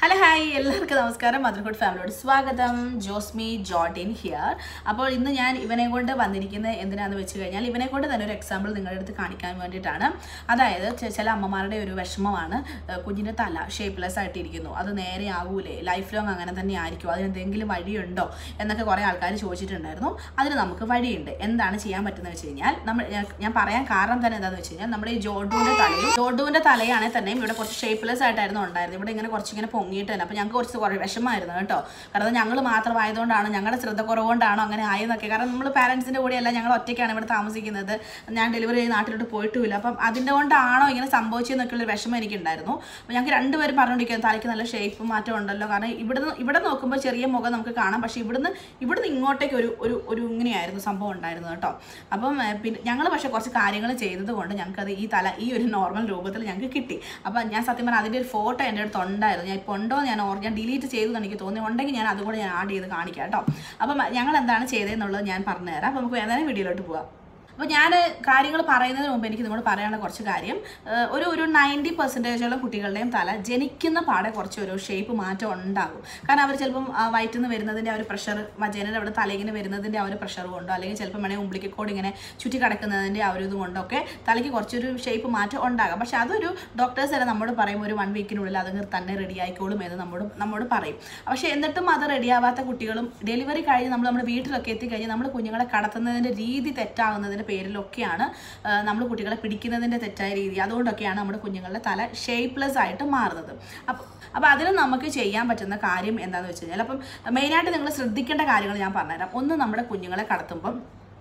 hello hi എല്ലാവർക്കും നമസ്കാരം motherhood ഫാമിലിയോട് സ്വാഗതം ജോസ്മി ജോർഡിൻ ഹിയർ അപ്പോൾ ഇന്ന് ഞാൻ ഇവനെ കൊണ്ട് വന്നിരിക്കുന്നത് എന്തിനാന്ന് വെച്ച് കഴിഞ്ഞാൽ ഇവനെ കൊണ്ട് തന്നെ ഒരു എക്സാമ്പിൾ നിങ്ങളുടെ അടുത്ത് കാണിക്കാൻ വേണ്ടിയിട്ടാണ് അതായത് ചെ- ചില അമ്മമാരുടെ ഒരു വിഷമമാണ് ഏഹ് കുഞ്ഞിൻ്റെ തല ഷേപ്പ്ലെസ് ആയിട്ടിരിക്കുന്നു അത് നേരെ ആകൂലേ ലൈഫ് ലോങ് അങ്ങനെ തന്നെ ആയിരിക്കും അതിനെന്തെങ്കിലും വഴിയുണ്ടോ എന്നൊക്കെ കുറേ ആൾക്കാർ ചോദിച്ചിട്ടുണ്ടായിരുന്നു അതിന് നമുക്ക് വഴിയുണ്ട് എന്താണ് ചെയ്യാൻ പറ്റുന്നത് വെച്ച് കഴിഞ്ഞാൽ നമ്മൾ ഞാൻ- ഞാൻ പറയാൻ കാരണം തന്നെ എന്താണെന്ന് വെച്ച് കഴിഞ്ഞാൽ നമ്മുടെ ഈ ജോഡുവിൻ്റെ തലയും ജോഡുവിൻ്റെ തലയാണെങ്കിൽ തന്നെയും ഇവിടെ കുറച്ച് ഷേപ്പ്ലെസ് ആയിട്ടായിരുന്നു ഉണ്ടായിരുന്നത് ഇവിടെ ഇങ്ങനെ കുറച്ച് ഇങ്ങനെ പൊങ്ങിയിട്ട് തന്നെ അപ്പോൾ ഞങ്ങൾക്ക് കുറച്ച് കുറേ വിഷമമായിരുന്നു കേട്ടോ കാരണം ഞങ്ങൾ മാത്രമായതുകൊണ്ടാണ് ഞങ്ങളുടെ ശ്രദ്ധ കുറവുകൊണ്ടാണോ അങ്ങനെ ആയെന്നൊക്കെ കാരണം നമ്മൾ പാരൻസിൻ്റെ കൂടെയല്ല ഞങ്ങൾ ഒറ്റയ്ക്കാണ് ഇവിടെ താമസിക്കുന്നത് ഞാൻ ഡെലിവറി ചെയ്ത് നാട്ടിലോട്ട് പോയിട്ടുമില്ല അപ്പം അതിൻ്റെ കൊണ്ടാണോ ഇങ്ങനെ സംഭവിച്ചതെന്നൊക്കെയുള്ള ഒരു വിഷമം എനിക്കുണ്ടായിരുന്നു അപ്പോൾ ഞങ്ങൾക്ക് രണ്ടുപേരും പറഞ്ഞുകൊണ്ടിരിക്കുന്നത് തലയ്ക്ക് നല്ല ഷേപ്പ് മാറ്റം ഉണ്ടല്ലോ കാരണം ഇവിടുന്ന് ഇവിടെ നോക്കുമ്പോൾ ചെറിയ മുഖം നമുക്ക് കാണാം പക്ഷേ ഇവിടുന്ന് ഇവിടുന്ന് ഇങ്ങോട്ടേക്ക് ഒരു ഒരു ഒരു ഇങ്ങനെയായിരുന്നു സംഭവം ഉണ്ടായിരുന്നു കേട്ടോ അപ്പം ഏഹ്, പിന്നെ ഞങ്ങൾ പക്ഷേ കുറച്ച് കാര്യങ്ങൾ ചെയ്തത് കൊണ്ട് ഞങ്ങൾക്കത് ഈ തല ഈ ഒരു നോർമൽ രൂപത്തിൽ ഞങ്ങൾക്ക് കിട്ടി അപ്പം ഞാൻ സത്യം പറഞ്ഞാൽ അതിൻ്റെ ഒരു ഫോട്ടോ എൻ്റെ അടുത്ത് ഉണ്ടായിരുന്നു ഞാൻ ഇപ്പോൾ ഉണ്ടോ എന്ന് ഞാൻ ഓർ ഞാൻ ഡിലീറ്റ് ചെയ്തെന്ന് എനിക്ക് തോന്നി ഉണ്ടെങ്കിൽ ഞാൻ അതുകൂടെ ഞാൻ ആഡ് ചെയ്ത് കാണിക്കാം കേട്ടോ അപ്പം ഞങ്ങൾ എന്താണ് ചെയ്തതെന്നുള്ളത് ഞാൻ പറഞ്ഞുതരാം അപ്പം നമുക്ക് വേദന വീഡിയോയിലോട്ട് പോവാം അപ്പോൾ ഞാൻ കാര്യങ്ങൾ പറയുന്നതിന് മുമ്പ് എനിക്ക് നിങ്ങളോട് പറയാനുള്ള കുറച്ച് കാര്യം ഏഹ് ഒരു ഒരു നയൻറ്റി പെർസെൻറ്റേജോളം കുട്ടികളുടെയും തല ജനിക്കുന്ന പാടെ കുറച്ച് ഒരു ഷേപ്പ് മാറ്റം ഉണ്ടാകും കാരണം അവർ ചിലപ്പം ആ വയറ്റിൽ നിന്ന് വരുന്നതിൻ്റെ ആ ഒരു പ്രഷർ വജേനയുടെ അവിടെ തലയിങ്ങനെ വരുന്നതിൻ്റെ ആ ഒരു പ്രഷർ കൊണ്ടോ അല്ലെങ്കിൽ ചിലപ്പോൾ വേണമെങ്കിൽ ഉമ്പിളിക്കോട് ഇങ്ങനെ ചുറ്റി കിടക്കുന്നതിൻ്റെ ആ ഒരു ഇത് കൊണ്ടൊക്കെ തലയ്ക്ക് കുറച്ചൊരു ഷേപ്പ് മാറ്റം ഉണ്ടാകാം പക്ഷെ അതൊരു ഡോക്ടേഴ്സ് തന്നെ നമ്മോട് പറയും ഒരു വൺ വീക്കിനുള്ളിൽ അത് തന്നെ റെഡി ആയിക്കോളും എന്ന് നമ്മോട് നമ്മോട് പറയും പക്ഷേ എന്നിട്ടും അത് റെഡിയാവാത്ത കുട്ടികളും ഡെലിവറി കഴിഞ്ഞ് നമ്മൾ നമ്മുടെ വീട്ടിലൊക്കെ എത്തിക്കഴിഞ്ഞ് നമ്മൾ കുഞ്ഞുങ്ങളെ കടത്തുന്നതിൻ്റെ രീതി തെറ്റാവുന്നതിൻ്റെ പേരിലൊക്കെയാണ് നമ്മൾ കുട്ടികളെ പിടിക്കുന്നതിൻ്റെ തെറ്റായ രീതി അതുകൊണ്ടൊക്കെയാണ് നമ്മുടെ കുഞ്ഞുങ്ങളുടെ തല ഷേപ്പ്ലെസ് ആയിട്ട് മാറുന്നത് അപ്പോൾ അപ്പോൾ അതിന് നമുക്ക് ചെയ്യാൻ പറ്റുന്ന കാര്യം എന്താണെന്ന് വെച്ച് കഴിഞ്ഞാൽ അപ്പം മെയിനായിട്ട് നിങ്ങൾ ശ്രദ്ധിക്കേണ്ട കാര്യങ്ങൾ ഞാൻ പറഞ്ഞുതരാം ഒന്ന് നമ്മുടെ കുഞ്ഞുങ്ങളെ കടത്തുമ്പം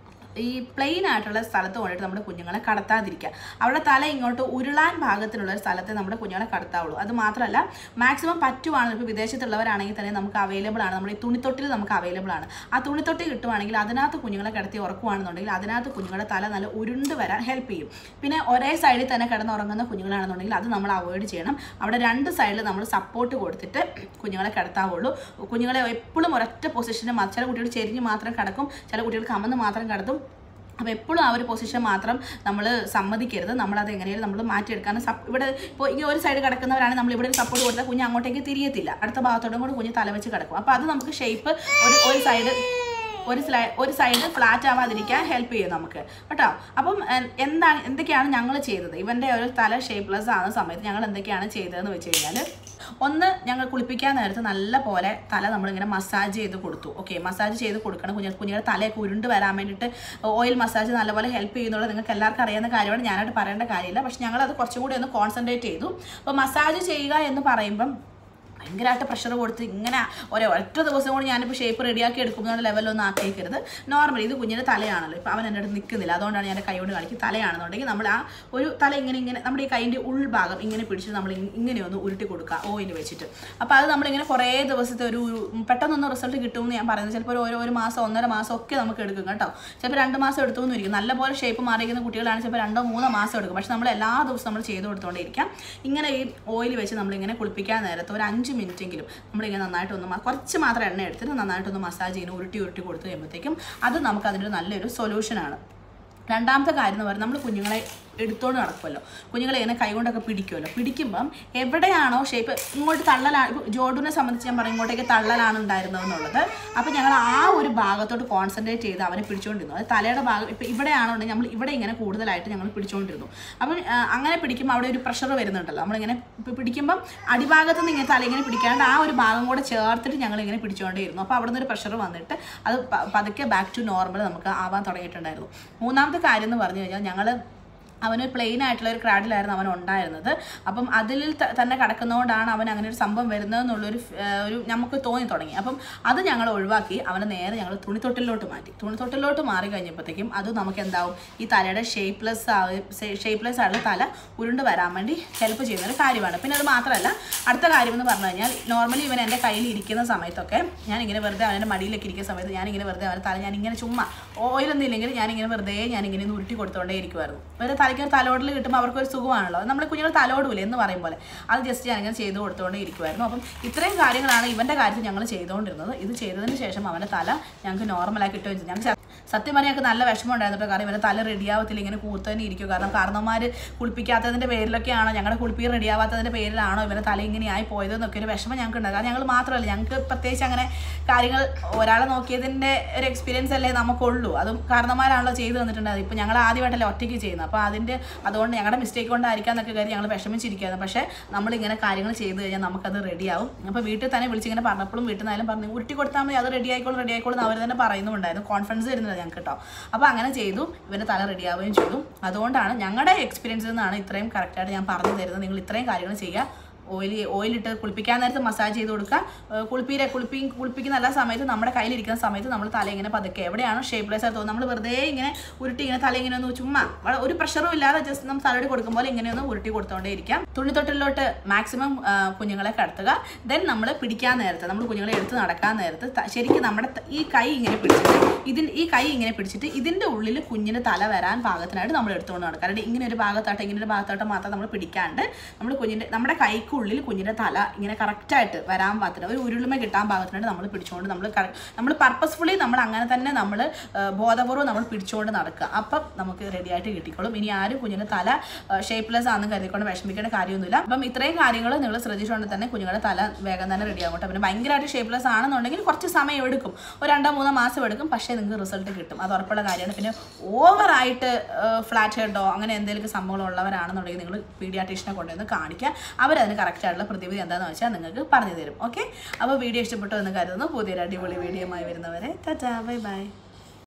ഈ പ്ലെയിൻ ആയിട്ടുള്ള സ്ഥലത്ത് കൊണ്ടിട്ട് നമ്മുടെ കുഞ്ഞുങ്ങളെ കടത്താതിരിക്കുക അവിടെ തല ഇങ്ങോട്ട് ഉരുളാൻ ഭാഗത്തിലുള്ള ഒരു സ്ഥലത്തെ നമ്മുടെ കുഞ്ഞുങ്ങളെ കടത്താവുള്ളൂ അത് മാത്രമല്ല മാക്സിമം പറ്റുവാണെങ്കിൽ ഇപ്പോൾ വിദേശത്തുള്ളവരാണെങ്കിൽ തന്നെ നമുക്ക് അവൈലബിൾ ആണ് നമ്മുടെ ഈ തുണിത്തൊട്ടിൽ നമുക്ക് അവൈലബിൾ ആണ് ആ തുണിത്തൊട്ടി കിട്ടുവാണെങ്കിൽ അതിനകത്ത് കുഞ്ഞുങ്ങളെ കിടത്തി ഉറക്കുവാണെന്നുണ്ടെങ്കിൽ അതിനകത്ത് കുഞ്ഞുങ്ങളുടെ തല നല്ല ഉരുണ്ട് വരാൻ ഹെൽപ്പ് ചെയ്യും പിന്നെ ഒരേ സൈഡിൽ തന്നെ കിടന്നുറങ്ങുന്ന കുഞ്ഞുങ്ങളാണെന്നുണ്ടെങ്കിൽ അത് നമ്മൾ അവോയ്ഡ് ചെയ്യണം അവിടെ രണ്ട് സൈഡിൽ നമ്മൾ സപ്പോർട്ട് കൊടുത്തിട്ട് കുഞ്ഞുങ്ങളെ കിടത്താവുള്ളൂ കുഞ്ഞുങ്ങളെ എപ്പോഴും ഒരൊറ്റ പൊസിഷന് ചില കുട്ടികൾ ചെരിഞ്ഞ് മാത്രം കിടക്കും ചില കുട്ടികൾ കമന്ന് മാത്രം കിടത്തും അപ്പോൾ എപ്പോഴും ആ ഒരു പൊസിഷൻ മാത്രം നമ്മൾ സമ്മതിക്കരുത് നമ്മളത് എങ്ങനെയും നമ്മൾ മാറ്റിയെടുക്കാൻ സപ്പ് ഇവിടെ ഇപ്പോൾ ഈ ഒരു സൈഡ് കിടക്കുന്നവരാണ് നമ്മൾ ഇവിടെ സപ്പോർട്ട് കൊടുത്താൽ കുഞ്ഞ് അങ്ങോട്ടേക്ക് തിരിയത്തില്ല അടുത്ത ഭാഗത്തോടും കൂടി കുഞ്ഞ് തല വെച്ച് കിടക്കും അപ്പോൾ അത് നമുക്ക് ഷേപ്പ് ഒരു ഒരു സൈഡ് ഒരു സ്ലൈ ഒരു സൈഡ് ഫ്ലാറ്റ് ആവാതിരിക്കാൻ ഹെൽപ്പ് ചെയ്യും നമുക്ക് കേട്ടോ അപ്പം എ- എന്താണ് എന്തൊക്കെയാണ് ഞങ്ങൾ ചെയ്തത് ഇവൻ്റെ ഒരു തല ഷേപ്പ്ലെസ് ആകുന്ന സമയത്ത് ഞങ്ങൾ എന്തൊക്കെയാണ് ചെയ്തതെന്ന് വെച്ച് കഴിഞ്ഞാൽ ഒന്ന് ഞങ്ങൾ കുളിപ്പിക്കാൻ നേരത്ത് നല്ല പോലെ തല നമ്മളിങ്ങനെ മസാജ് ചെയ്ത് കൊടുത്തു ഓക്കെ മസാജ് ചെയ്ത് കൊടുക്കണം കുഞ്ഞു കുഞ്ഞുങ്ങളുടെ തലയൊക്കെ ഉരുണ്ട് വരാൻ വേണ്ടിയിട്ട് ഓയിൽ മസാജ് നല്ലപോലെ ഹെൽപ്പ് ചെയ്യുന്നുള്ളത് നിങ്ങൾക്ക് എല്ലാവർക്കും അറിയാവുന്ന കാര്യമാണ് ഞാനായിട്ട് പറയേണ്ട കാര്യമില്ല പക്ഷെ ഞങ്ങളത് കുറച്ചും കൂടി ഒന്ന് കോൺസെൻട്രേറ്റ് ചെയ്തു അപ്പോൾ മസാജ് ചെയ്യുക എന്ന് പറയുമ്പം ഭയങ്കരമായിട്ട് പ്രഷർ കൊടുത്ത് ഇങ്ങനെ ഒരേ ഒറ്റ ദിവസം കൊണ്ട് ഞാനിപ്പോൾ ഷേപ്പ് റെഡിയാക്കി എടുക്കുന്ന ലെവലൊന്നും ആക്കിയേക്കരുത് നോർമലി ഇത് കുഞ്ഞിൻ്റെ തലയാണല്ലോ ഇപ്പോൾ അവൻ എൻ്റെ അടുത്ത് നിൽക്കുന്നില്ല അതുകൊണ്ടാണ് ഞാൻ എൻ്റെ കൈ കൊണ്ട് കളിക്കും തലയാണെന്നുണ്ടെങ്കിൽ നമ്മൾ ആ ഒരു തല ഇങ്ങനെ ഇങ്ങനെ നമ്മുടെ ഈ കൈൻ്റെ ഉൾഭാഗം ഇങ്ങനെ പിടിച്ച് നമ്മൾ ഇ- ഇങ്ങനെ ഒന്ന് ഉരുട്ടി കൊടുക്കുക ഓയിൽ വെച്ചിട്ട് അപ്പോൾ അത് നമ്മളിങ്ങനെ കുറേ ദിവസത്തെ ഒരു ഒരു പെട്ടെന്നൊന്നും റിസൾട്ട് കിട്ടുമെന്ന് ഞാൻ പറയുന്നത് ചിലപ്പോൾ ഒരു ഒരു മാസം ഒന്നര മാസം ഒക്കെ നമുക്ക് എടുക്കും കേട്ടോ ചിലപ്പോൾ രണ്ട് മാസം എടുത്തുമെന്ന് ഇരിക്കും നല്ലപോലെ ഷേപ്പ് മാറിയിരിക്കുന്ന കുട്ടികളാണ് ചിലപ്പോൾ രണ്ടോ മൂന്നോ മാസം എടുക്കും പക്ഷെ നമ്മൾ എല്ലാ ദിവസവും നമ്മൾ ചെയ്ത് കൊടുത്തുകൊണ്ടിരിക്കാം ഇങ്ങനെ ഈ ഓയിൽ വെച്ച് നമ്മളിങ്ങനെ കുളിപ്പിക്കാൻ നേരത്ത് ഒരു അഞ്ച് മിനിറ്റെങ്കിലും നമ്മളിങ്ങനെ നന്നായിട്ടൊന്ന് മ- കുറച്ച് മാത്രം എണ്ണ എടുത്തിട്ട് നന്നായിട്ടൊന്ന് മസാജ് ചെയ്യുന്ന ഉരുട്ടി ഉരുട്ടി കൊടുത്തു കഴിയുമ്പോഴത്തേക്കും അത് നമുക്ക് അതിൻ്റെ നല്ലൊരു സൊല്യൂഷനാണ് രണ്ടാമത്തെ കാര്യം എന്ന് പറയുന്നത് നമ്മൾ കുഞ്ഞുങ്ങളെ എടുത്തോണ്ട് നടക്കുമല്ലോ കുഞ്ഞുങ്ങളെ ഇങ്ങനെ കൈകൊണ്ടൊക്കെ പിടിക്കുമല്ലോ പിടിക്കുമ്പം എവിടെയാണോ ഷേപ്പ് ഇങ്ങോട്ട് തള്ളലാണ് ഇപ്പോൾ ജോഡുവിനെ സംബന്ധിച്ച് ഞാൻ പറയും ഇങ്ങോട്ടേക്ക് തള്ളലാണ് ഉണ്ടായിരുന്നതെന്നുള്ളത് അപ്പോൾ ഞങ്ങൾ ആ ഒരു ഭാഗത്തോട്ട് കോൺസെൻട്രേറ്റ് ചെയ്ത് അവനെ പിടിച്ചുകൊണ്ടിരുന്നു അത് തലയുടെ ഭാഗം ഇപ്പോൾ ഇവിടെയാണുണ്ടെങ്കിൽ നമ്മൾ ഇവിടെ ഇങ്ങനെ കൂടുതലായിട്ട് ഞങ്ങൾ പിടിച്ചുകൊണ്ടിരുന്നു അപ്പം ആ, അങ്ങനെ പിടിക്കുമ്പോൾ അവിടെ ഒരു പ്രഷർ വരുന്നുണ്ടല്ലോ നമ്മളിങ്ങനെ പി- പിടിക്കുമ്പം അടിഭാഗത്ത് നിന്ന് ഇങ്ങനെ തല ഇങ്ങനെ പിടിക്കാണ്ട് ആ ഒരു ഭാഗം കൂടെ ചേർത്തിട്ട് ഞങ്ങൾ ഇങ്ങനെ പിടിച്ചുകൊണ്ടേയിരുന്നു അപ്പോൾ അവിടെ നിന്ന് ഒരു പ്രഷർ വന്നിട്ട് അത് പ- പതുക്കെ ബാക്ക് ടു നോർമൽ നമുക്ക് ആവാൻ തുടങ്ങിയിട്ടുണ്ടായിരുന്നു മൂന്നാമത്തെ കാര്യം എന്ന് പറഞ്ഞു കഴിഞ്ഞാൽ ഞങ്ങൾ അവന് പ്ലെയിൻ ആയിട്ടുള്ള ഒരു ക്രാഡിലായിരുന്നു അവൻ ഉണ്ടായിരുന്നത് അപ്പം അതിൽ ത- തന്നെ കിടക്കുന്നതുകൊണ്ടാണ് അവൻ അങ്ങനെ ഒരു സംഭവം വരുന്നതെന്നുള്ളൊരു ഫ്- ഏഹ് ഒരു നമുക്ക് തോന്നി തുടങ്ങി അപ്പം അത് ഞങ്ങൾ ഒഴിവാക്കി അവനെ നേരെ ഞങ്ങൾ തുണിത്തൊട്ടിലോട്ട് മാറ്റി തുണിത്തൊട്ടിലോട്ട് മാറി കഴിഞ്ഞപ്പോഴത്തേക്കും അത് നമുക്ക് എന്താവും ഈ തലയുടെ ഷേപ്പ്ലെസ് ഷേപ്പ്ലെസ് ആയിട്ടുള്ള തല ഉരുണ്ട് വരാൻ വേണ്ടി ഹെൽപ്പ് ചെയ്യുന്ന ഒരു കാര്യമാണ് പിന്നെ അത് മാത്രമല്ല അടുത്ത കാര്യം എന്ന് പറഞ്ഞു കഴിഞ്ഞാൽ നോർമലി ഇവൻ എൻ്റെ കയ്യിൽ ഇരിക്കുന്ന സമയത്തൊക്കെ ഞാനിങ്ങനെ വെറുതെ അവൻ്റെ മടിയിലൊക്കെ ഇരിക്കുന്ന സമയത്ത് ഞാനിങ്ങനെ വെറുതെ അവൻ്റെ തല ഞാനിങ്ങനെ ചുമ്മാ ഓയിലൊന്നും ഇല്ലെങ്കിൽ ഞാനിങ്ങനെ വെറുതെ ഞാനിങ്ങനെ ഒന്ന് ഉരുട്ടി കൊടുത്തോണ്ടേ ഇരിക്കുമായിരുന്നു വേറെ തല തലയ്ക്ക് ഒരു തലോടൽ കിട്ടുമ്പോൾ അവർക്കൊരു സുഖമാണല്ലോ നമ്മൾ കുഞ്ഞുങ്ങൾ തലോടൂലേ എന്ന് പറയും പോലെ അത് ജസ്റ്റ് ഞാനിങ്ങനെ ചെയ്ത് കൊടുത്തുകൊണ്ട് ഇരിക്കുമായിരുന്നു അപ്പം ഇത്രയും കാര്യങ്ങളാണ് ഇവൻ്റെ കാര്യത്തിൽ ഞങ്ങൾ ചെയ്തുകൊണ്ടിരുന്നത് ഇത് ചെയ്തതിന് ശേഷം അവൻ്റെ തല ഞങ്ങൾക്ക് നോർമലാക്കി കിട്ടുകയും ചെയ്തു ഞങ്ങൾക്ക് സത്യം പറഞ്ഞാൽ ഞങ്ങൾക്ക് നല്ല വിഷമം ഉണ്ടായിരുന്നു കേട്ടോ കാരണം ഇവൻ്റെ തല റെഡിയാവത്തില്ല ഇങ്ങനെ കൂത്ത് തന്നെ ഇരിക്കും കാരണം കാരണവന്മാർ കുളിപ്പിക്കാത്തതിൻ്റെ പേരിലൊക്കെയാണോ ഞങ്ങളുടെ കുളിപ്പി റെഡിയാവാത്തതിൻ്റെ പേരിലാണോ ഇവൻ്റെ തല ഇങ്ങനെ ആയി പോയതെന്നൊക്കെ ഒരു വിഷമം ഞങ്ങൾക്ക് ഉണ്ടാകും കാരണം ഞങ്ങൾ മാത്രമല്ല ഞങ്ങൾക്ക് പ്രത്യേകിച്ച് അങ്ങനെ കാര്യങ്ങൾ ഒരാളെ നോക്കിയതിൻ്റെ ഒരു എക്സ്പീരിയൻസ് അല്ലേ നമുക്കുള്ളൂ അതും കാരണന്മാരാണല്ലോ ചെയ്തു തന്നിട്ടുണ്ടായത് ഇപ്പോൾ ഞങ്ങൾ ആദ്യമായിട്ടല്ലേ ഒറ്റയ്ക്ക് ചെയ്യുന്നത് അപ്പോൾ അതിൻ്റെ അതുകൊണ്ട് ഞങ്ങളുടെ മിസ്റ്റേക്ക് കൊണ്ടായിരിക്കാം എന്നൊക്കെ കരുതി ഞങ്ങൾ വിഷമിച്ചിരിക്കുകയായിരുന്നു പക്ഷേ നമ്മളിങ്ങനെ കാര്യങ്ങൾ ചെയ്ത് കഴിഞ്ഞാൽ നമുക്കത് റെഡിയാവും അപ്പോൾ വീട്ടിൽ തന്നെ വിളിച്ചിങ്ങനെ പറഞ്ഞപ്പോഴും വീട്ടിൽ നിന്നാലും പറഞ്ഞു ഉരുട്ടി കൊടുത്താൽ മതി അത് റെഡി ആയിക്കോളും റെഡി ആയിക്കോളും എന്ന് അവർ തന്നെ പറയുന്നുണ്ടായിരുന്നു കോൺഫിഡൻസ് തരുന്നത് ഞങ്ങൾക്ക് കേട്ടോ അപ്പോൾ അങ്ങനെ ചെയ്തു ഇവൻ്റെ തല റെഡിയാവുകയും ചെയ്തു അതുകൊണ്ടാണ് ഞങ്ങളുടെ എക്സ്പീരിയൻസിൽ നിന്നാണ് ഇത്രയും കറക്റ്റായിട്ട് ഞാൻ പറഞ്ഞു തരുന്നത് നിങ്ങൾ ഇത്രയും കാര്യങ്ങൾ ചെയ്യുക ഓയിൽ ഓയിലിട്ട് കുളിപ്പിക്കാൻ നേരത്ത് മസാജ് ചെയ്ത് കൊടുക്കുക ഏഹ് കുളിപ്പീരെ കുളിപ്പി കുളിപ്പിക്കുന്ന എല്ലാ സമയത്ത് നമ്മുടെ കയ്യിലിരിക്കുന്ന സമയത്ത് നമ്മൾ തല ഇങ്ങനെ പതുക്കെ എവിടെയാണോ ഷേപ്പ്ലെസ് ആയി തോന്നുന്നത് നമ്മൾ വെറുതെ ഇങ്ങനെ ഉരുട്ടി ഇങ്ങനെ തല ഇങ്ങനെ ഒന്ന് ചുമ്മാ വള- ഒരു പ്രഷറും ഇല്ലാതെ ജസ്റ്റ് നമ്മൾ തലയോട് കൊടുക്കുമ്പോൾ ഇങ്ങനെ ഒന്ന് ഉരുട്ടി കൊടുത്തോണ്ടേ ഇരിക്കാം തുണിത്തൊട്ടിലോട്ട് മാക്സിമം കുഞ്ഞുങ്ങളെ കടത്തുക ദെൻ നമ്മൾ പിടിക്കാൻ നേരത്ത് നമ്മൾ കുഞ്ഞുങ്ങളെ എടുത്ത് നടക്കാൻ നേരത്ത് ത- ശരിക്കും നമ്മുടെ ത- ഈ കൈ ഇങ്ങനെ പിടിച്ചിട്ട് ഇതിന് ഈ കൈ ഇങ്ങനെ പിടിച്ചിട്ട് ഇതിൻ്റെ ഉള്ളിൽ കുഞ്ഞിന് തല വരാൻ പാകത്തിനായിട്ട് നമ്മൾ എടുത്തുകൊണ്ട് നടക്കുക കാരണം ഇങ്ങനെ ഒരു ഭാഗത്തായിട്ട് ഇങ്ങനെ ഒരു ഭാഗത്തായിട്ട് മാത്രം നമ്മൾ പിടിക്കാണ്ട് നമ്മൾ കുഞ്ഞിൻ്റെ നമ്മുടെ കൈക്കുള്ളിൽ കുഞ്ഞിൻ്റെ തല ഇങ്ങനെ കറക്റ്റായിട്ട് വരാൻ പാകത്തിന് ഒരു ഉരുളുമ കിട്ടാൻ പാകത്തിനായിട്ട് നമ്മൾ പിടിച്ചുകൊണ്ട് നമ്മൾ നമ്മൾ പർപ്പസ്ഫുള്ളി നമ്മൾ അങ്ങനെ തന്നെ നമ്മൾ ബോധപൂർവ്വം നമ്മൾ പിടിച്ചുകൊണ്ട് നടക്കുക അപ്പം നമുക്ക് റെഡി ആയിട്ട് കിട്ടിക്കോളും ഇനി ആരും കുഞ്ഞിൻ്റെ തല ഷേപ്പ്ലെസ് ആണെന്ന് കരുതിക്കൊണ്ട് വിഷമിക്കേണ്ട കാര്യമൊന്നുമില്ല അപ്പം ഇത്രയും കാര്യങ്ങൾ നിങ്ങൾ ശ്രദ്ധിച്ചുകൊണ്ട് തന്നെ കുഞ്ഞുങ്ങളുടെ തല വേഗം തന്നെ റെഡി ആകട്ടെ പിന്നെ ഭയങ്കരമായിട്ട് ഷേപ്പ്ലെസ് ആണെന്നുണ്ടെങ്കിൽ കുറച്ച് സമയം എടുക്കും ഒരു രണ്ടോ മൂന്നോ മാസം എടുക്കും പക്ഷേ നിങ്ങൾക്ക് റിസൾട്ട് കിട്ടും അത് ഉറപ്പുള്ള കാര്യമാണ് പിന്നെ ഓവറായിട്ട് ഫ്ലാറ്റ് ഹെഡോ അങ്ങനെ എന്തെങ്കിലും സംഭവങ്ങൾ ഉള്ളവരാണെന്നുണ്ടെങ്കിൽ നിങ്ങൾ പീഡിയാട്രീഷനെ കൊണ്ടുവന്ന് കാണിക്കുക അവരതിന് കറക്റ്റ് ആയിട്ടുള്ള പ്രതിവിധി എന്താണെന്ന് വെച്ചാൽ നിങ്ങൾക്ക് പറഞ്ഞു തരും ഓക്കെ അപ്പോൾ വീഡിയോ ഇഷ്ടപ്പെട്ടു എന്ന് കരുതുന്നു പുതിയൊരു അടിപൊളി വീഡിയോയുമായി വരുന്നവരെ ടാറ്റാ ബൈ ബൈ